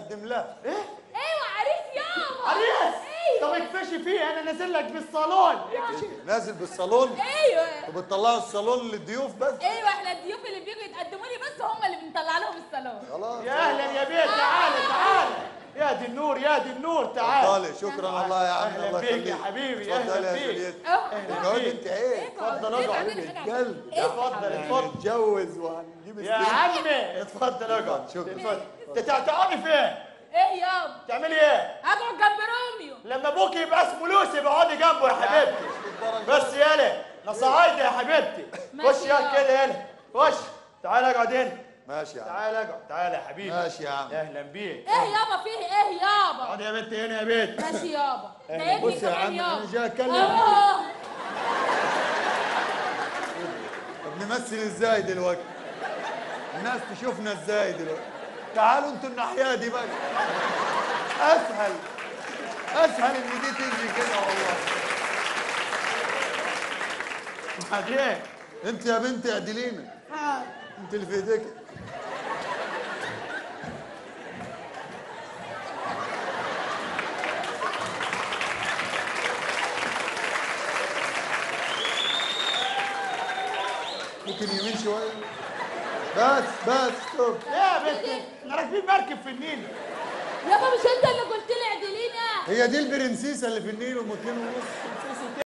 تقدم لها ايه ايوه عريس يابا عريس طب ايوه اكفشي فيه انا نازل لك بالصالون اكفشي نازل بالصالون ايوه وبتطلعوا الصالون للضيوف بس ايوه احنا الضيوف اللي بيجوا يتقدموا لي بس هم اللي بنطلع لهم الصالون خلاص يا اهلا يا بيه تعالى تعالى يا دي النور يا دي النور تعالى اتفضلي شكرا الله يا عم أهلا الله بيك يا يخليك حبيبي، اتفضلي أهلا يا بيك. جوليت اه اقعد انت ايه اتفضل إيه اقعد بعدين إحنا- القلب إيه اتفضل اتفضل نتجوز وهنجيب يا السلم. عمي اتفضل اقعد شكرا. اتفضل انت تقعدي فين؟ ايه يابا تعملي ايه؟ اقعد جنب روميو لما ابوك يبقى اسمه لوسي بقعدي جنبه يا حبيبتي بس يالا نصعايدة يا حبيبتي ماشي خش يا يا. كده هنا خش تعال اقعد هنا ماشي يا عم تعال اقعد تعال يا حبيبي ماشي يا عم اهلا بيك ايه يابا فيه ايه يابا اقعد يا بنت هنا يا بيت ماشي يابا أهلا. ضايقني بص يا كمان عم يابا انا جاي اتكلم اه طب نمثل ازاي دلوقتي الناس تشوفنا ازاي دلوقتي تعالوا انتوا الناحيه دي بقى اسهل اسهل ان دي تيجي كده والله بعدين انت يا بنتي اعدلينا انت اللي في ايديك ممكن يمين شويه بس بس ستوب يا بنت احنا راكبين مركب في النيل يابا مش انت اللي قلت لي اعدلينا هي دي البرنسيسه اللي في النيل ام اتنين ونص